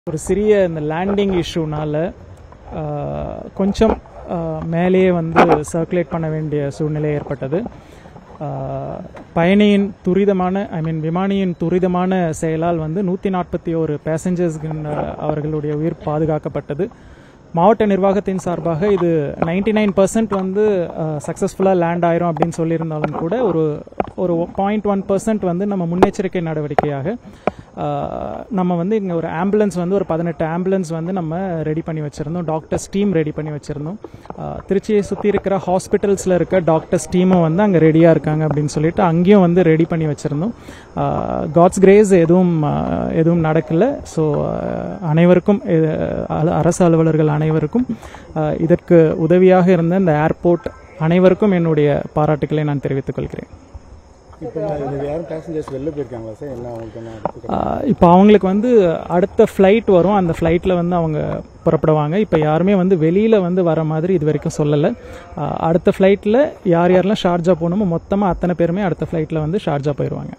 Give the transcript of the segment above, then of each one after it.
ஒரு சிறிய இந்த லேண்டிங் இஷ்யூனால கொஞ்சம் ஆஹ், மேலேயே வந்து சர்க்குலேட் பண்ண வேண்டிய சூழ்நிலை ஏற்பட்டது ஆஹ், பயணியின் துரிதமான ஐ மீன் விமானியின் துரிதமான செயலால் வந்து நூற்றி நாற்பத்தி ஒரு பேசஞ்சர்ஸ் அவர்களுடைய உயிர் பாதுகாக்கப்பட்டது மாவட்ட நிர்வாகத்தின் சார்பாக இது 99% நைன் பர்சன்ட் வந்து சக்ஸஸ்ஃபுல்லாக லேண்ட் ஆயிரும் அப்படின்னு சொல்லியிருந்தாலும் கூட ஒரு ஒரு பாயிண்ட் ஒன் பர்சன்ட் வந்து நம்ம முன்னெச்சரிக்கை நடவடிக்கையாக ஆஹ், நம்ம வந்து இங்கே ஒரு ஆம்புலன்ஸ் வந்து ஒரு பதினெட்டு ஆம்புலன்ஸ் வந்து நம்ம ரெடி பண்ணி வச்சுருந்தோம் டாக்டர்ஸ் டீம் ரெடி பண்ணி வச்சுருந்தோம் ஆஹ், திருச்சியை சுற்றி இருக்கிற ஹாஸ்பிட்டல்ஸில் இருக்க டாக்டர்ஸ் டீமும் வந்து அங்கே ரெடியாக இருக்காங்க அப்படின்னு சொல்லிட்டு அங்கேயும் வந்து ரெடி பண்ணி வச்சுருந்தோம் காட்ஸ் கிரேஸ் எதுவும் ஆஹ், எதுவும் நடக்கல ஸோ அனைவருக்கும் இது, அல- அரசு அலுவலர்கள் அனைவருக்கும் ஆஹ், இதற்கு உதவியாக இருந்த இந்த ஏர்போர்ட் அனைவருக்கும் என்னுடைய பாராட்டுக்களை நான் தெரிவித்துக் கொள்கிறேன் இப்போ இந்த யாரும் பேசஞ்சர்ஸ் வெளில போயிருக்காங்களா சார் என்ன அவங்களுக்கு என்ன அடுத்து ஆஹ் இப்போ அவங்களுக்கு வந்து அடுத்த ஃப்ளைட் வரும் அந்த ஃப்ளைட்டில் வந்து அவங்க புறப்படுவாங்க இப்போ யாருமே வந்து வெளியில் வந்து வர மாதிரி இது வரைக்கும் சொல்லலை ஆஹ் அடுத்த ஃப்ளைட்டில் யார் யாரெல்லாம் ஷார்ஜா போகணுமோ மொத்தமாக அத்தனை பேருமே அடுத்த ஃப்ளைட்டில் வந்து ஷார்ஜா போயிடுவாங்க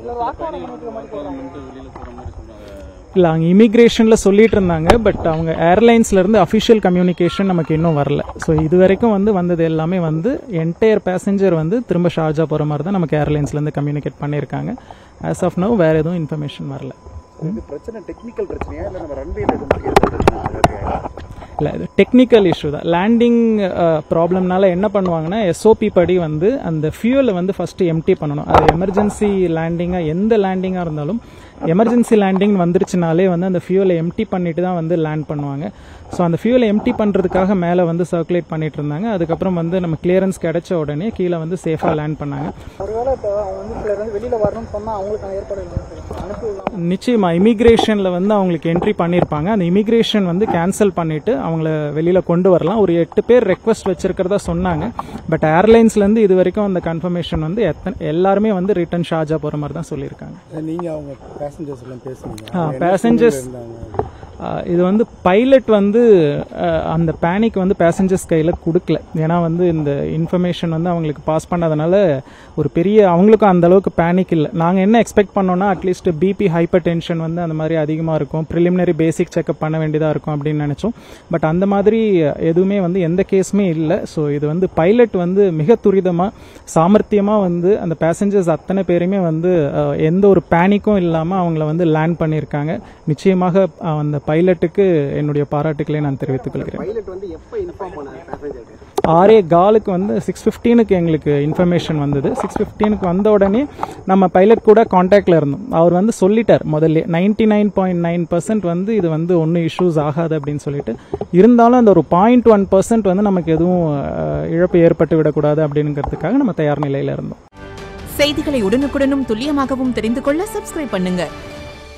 இல்லை அங்கே இமிக்ரேஷனில் சொல்லிட்டு இருந்தாங்க பட் அவங்க ஏர்லைன்ஸ்ல இருந்து அஃபிஷியல் கம்யூனிகேஷன் நமக்கு இன்னும் வரல ஸோ இது வரைக்கும் வந்து வந்தது எல்லாமே வந்து என்டையர் பேசஞ்சர் வந்து திரும்ப ஷார்ஜா போகிற மாதிரி தான் நமக்கு ஏர்லைன்ஸ்லேருந்து கம்யூனிகேட் பண்ணியிருக்காங்க ஆஸ் ஆஃப் நவ் வேறு எதுவும் இன்ஃபர்மேஷன் வரல இது பிரச்சனை டெக்னிக்கல் பிரச்சனையா இல்லை நம்ம ரன்வேல எதுவும் ஏற்பட்டிருக்கா இல்லை இது டெக்னிக்கல் இஷ்யூ தான் லேண்டிங் ப்ராப்ளம்னால என்ன பண்ணுவாங்கன்னா எஸ்ஓபி படி வந்து அந்த ஃபியூலை வந்து ஃபஸ்ட்டு எம்டி பண்ணணும் அது எமர்ஜென்சி லேண்டிங்காக எந்த லேண்டிங்காக இருந்தாலும் எமர்ஜென்சி லேண்டிங் வந்துருச்சுனாலே வந்து அந்த ஃபியூலை எம்டி பண்ணிட்டு தான் வந்து லேண்ட் பண்ணுவாங்க ஸோ அந்த ஃபியூலை எம்டி பண்ணுறதுக்காக மேலே வந்து சர்க்குலேட் பண்ணிட்டு இருந்தாங்க அதுக்கப்புறம் வந்து நம்ம கிளியரன்ஸ் கிடைச்ச உடனே கீழே வந்து சேஃபாக லேண்ட் பண்ணாங்க ஒருவேளை இப்போ அவங்க வந்து சிலர் வந்து வெளியில வரணும்னு சொன்னா அவங்களுக்கான ஏற்பாடு இல்லை சார் அனுப்பி விடலாம் நிச்சயமா இமிகிரேஷன்ல வந்து அவங்களுக்கு என்ட்ரி பண்ணியிருப்பாங்க அந்த இமிகிரேஷன் வந்து கேன்சல் பண்ணிட்டு அவங்கள வெளியில கொண்டு வரலாம் ஒரு எட்டு பேர் ரெக்வஸ்ட் வச்சிருக்கிறதா சொன்னாங்க பட் ஏர்லைன்ஸ்ல இருந்து இது வரைக்கும் அந்த கன்ஃபர்மேஷன் வந்து எத்தனை எல்லாருமே வந்து ரிட்டர்ன் ஷார்ஜா போற மாதிரி தான் சொல்லியிருக்காங்க நீங்க அவங்க பேசஞ்சர்ஸ் எல்லாம் பேசுனீங்க ஆ, அவங்க என்ன passengers- சூழ்நிலையில இருந்தாங்க ஆஹ் இது வந்து பைலட் வந்து ஆஹ் அந்த பேனிக் வந்து பேசஞ்சர்ஸ் கையில் கொடுக்கல ஏன்னா வந்து இந்த இன்ஃபர்மேஷன் வந்து அவங்களுக்கு பாஸ் பண்ணாதனால ஒரு பெரிய அவங்களுக்கும் அந்த அளவுக்கு பேனிக் இல்லை நாங்கள் என்ன எக்ஸ்பெக்ட் பண்ணோம்னா அட்லீஸ்ட் பிபி ஹைப்பர் டென்ஷன் வந்து அந்த மாதிரி அதிகமாக இருக்கும் ப்ரிலிமினரி பேசிக் செக்அப் பண்ண வேண்டியதாக இருக்கும் அப்படின்னு நினச்சோம் பட் அந்த மாதிரி எதுவுமே வந்து எந்த கேஸுமே இல்லை ஸோ இது வந்து பைலட் வந்து மிக துரிதமாக சாமர்த்தியமாக வந்து அந்த பேசஞ்சர்ஸ் அத்தனை பேருமே வந்து ஆஹ் எந்த ஒரு பேனிக்கும் இல்லாமல் அவங்கள வந்து லேண்ட் பண்ணியிருக்காங்க நிச்சயமாக ஆஹ் அந்த பைலட்டுக்கு என்னுடைய பாராட்டுக்களை நான் தெரிவித்துக் கொள்கிறேன் பைலட் வந்து எப்போ இன்ஃபார்ம் பண்ணாரு பேசஞ்சருக்கு ஆரே காலுக்கு வந்து சிக்ஸ் ஃபிஃப்டீனுக்கு எங்களுக்கு இன்ஃபர்மேஷன் வந்தது சிக்ஸ் ஃபிஃப்டீனுக்கு வந்த உடனே நம்ம பைலட் கூட காண்டாக்டில் இருந்தோம் அவர் வந்து சொல்லிட்டார் முதல்ல ninety nine point nine percent வந்து இது வந்து ஒன்றும் இஷ்யூஸ் ஆகாது அப்படின்னு சொல்லிட்டு இருந்தாலும் அந்த ஒரு பாயிண்ட் ஒன் பர்சன்ட் வந்து நமக்கு எதுவும் ஆஹ், இழப்பு ஏற்பட்டு விடக்கூடாது அப்படிங்கிறதுக்காக நம்ம தயார் நிலையில் இருந்தோம் செய்திகளை உடனுக்குடனும் துல்லியமாகவும் தெரிந்து கொள்ள சப்ஸ்கிரைப் பண்ணுங்க